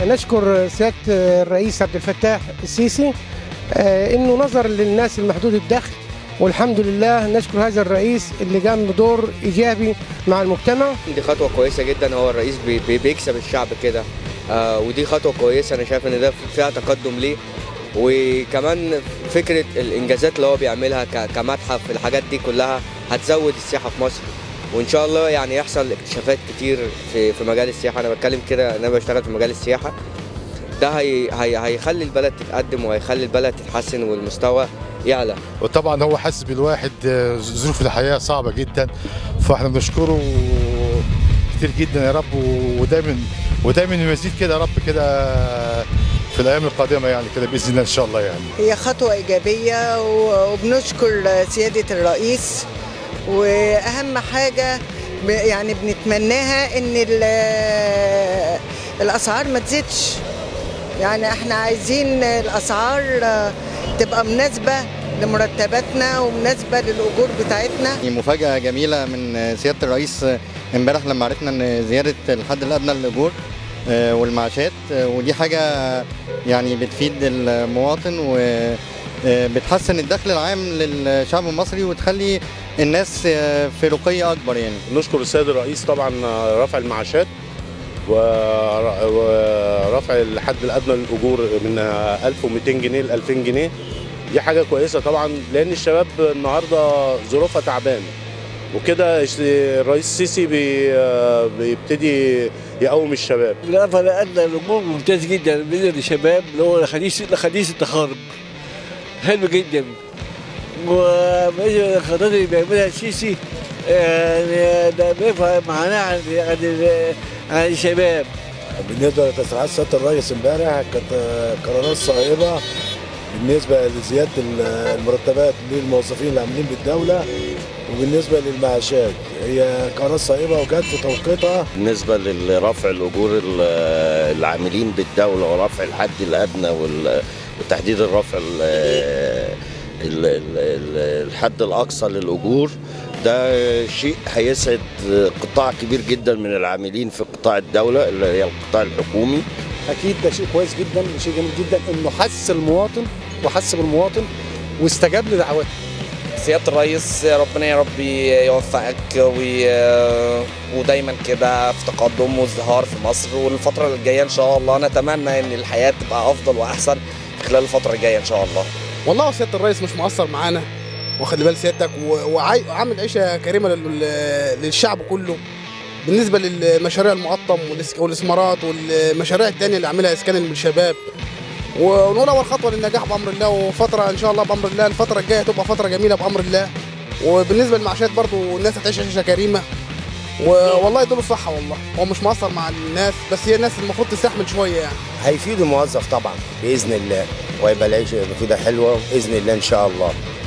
نشكر سياده الرئيس عبد الفتاح السيسي آه، انه نظر للناس المحدود الدخل والحمد لله نشكر هذا الرئيس اللي قام بدور ايجابي مع المجتمع دي خطوة كويسة جدا هو الرئيس بي بي بيكسب الشعب كده آه ودي خطوة كويسة أنا شايف إن ده فيها تقدم ليه وكمان فكرة الإنجازات اللي هو بيعملها ك- كمتحف الحاجات دي كلها هتزود السياحة في مصر وإن شاء الله يعني يحصل اكتشافات كتير في في مجال السياحة أنا بتكلم كده أنا بشتغل في مجال السياحة ده هي هي هيخلي البلد تتقدم وهيخلي البلد تتحسن والمستوى يعلى وطبعا هو حاسس بالواحد آه، ظروف الحياه صعبه جدا فاحنا بنشكره كتير جدا يا رب ودايما ودايما يمزيد كده يا رب كده في الايام القادمه يعني كده باذن الله ان شاء الله يعني هي خطوة إيجابية و- وبنشكر سيادة الرئيس وأهم حاجة ب- يعني بنتمناها إن ال- الأسعار ما تزيدش يعني احنا عايزين الأسعار تبقى مناسبة لمرتباتنا ومناسبة للأجور بتاعتنا يعني مفاجأة جميلة من سيادة الرئيس امبارح لما عرفنا ان زيادة الحد الأدنى للأجور آه، والمعاشات آه، ودي حاجة يعني بتفيد المواطن وبتحسن الدخل العام للشعب المصري وتخلي الناس آه، في رقي أكبر يعني نشكر السيد الرئيس طبعا رفع المعاشات ور- ورفع الحد الادنى للاجور من 1200 جنيه ل 2000 جنيه دي حاجه كويسه طبعا لان الشباب النهارده ظروفها تعبانه وكده الرئيس السيسي بي بيبتدي يقوم الشباب بالإضافة لأن الأمور ممتاز جدا بالنسبة للشباب اللي هو حديث حديث التخرج حلو جدا وبالنسبة للخطوات اللي بيعملها السيسي يعني ده بيرفع معناه عن عن ال- عن الشباب بالنسبه لتصريحات سياده الرئيس امبارح كانت آه، قرارات صائبه بالنسبه لزياده ال- المرتبات للموظفين العاملين بالدوله وبالنسبه للمعاشات هي قرارات صائبه وجت في توقيتها بالنسبة لرفع الأجور ال- العاملين بالدولة ورفع الحد الأدنى وال- وتحديد الرفع ال- ال- ال- ال- الحد الأقصى للأجور ده شيء هيسعد قطاع كبير جدا من العاملين في قطاع الدولة اللي هي القطاع الحكومي اكيد ده شيء كويس جدا وشيء جميل جدا انه حس المواطن وحس بالمواطن واستجاب لدعوته سيادة الرئيس ربنا يا رب يوفقك وي- ودايما كده في تقدم وازدهار في مصر والفترة الجاية إن شاء الله نتمنى إن الحياة تبقى أفضل وأحسن خلال الفترة الجاية إن شاء الله والله سياده الرئيس مش مقصر معانا واخد بال سيادتك و- وعاي- وعامل عيشه كريمه لل- للشعب كله بالنسبه للمشاريع المقطم والاس- والاستثمارات والمشاريع التانية اللي عاملها اسكان للشباب ونقول اول خطوه للنجاح بامر الله وفتره ان شاء الله بامر الله الفتره الجايه تبقى فتره جميله بامر الله وبالنسبه للمعاشات برضو الناس هتعيش عيشه كريمه والله يدول الصحه والله هو مش مقصر مع الناس بس هي الناس المفروض تستحمل شويه يعني هيفيد الموظف طبعا باذن الله ويبقى العيشه مفيده حلوه باذن الله ان شاء الله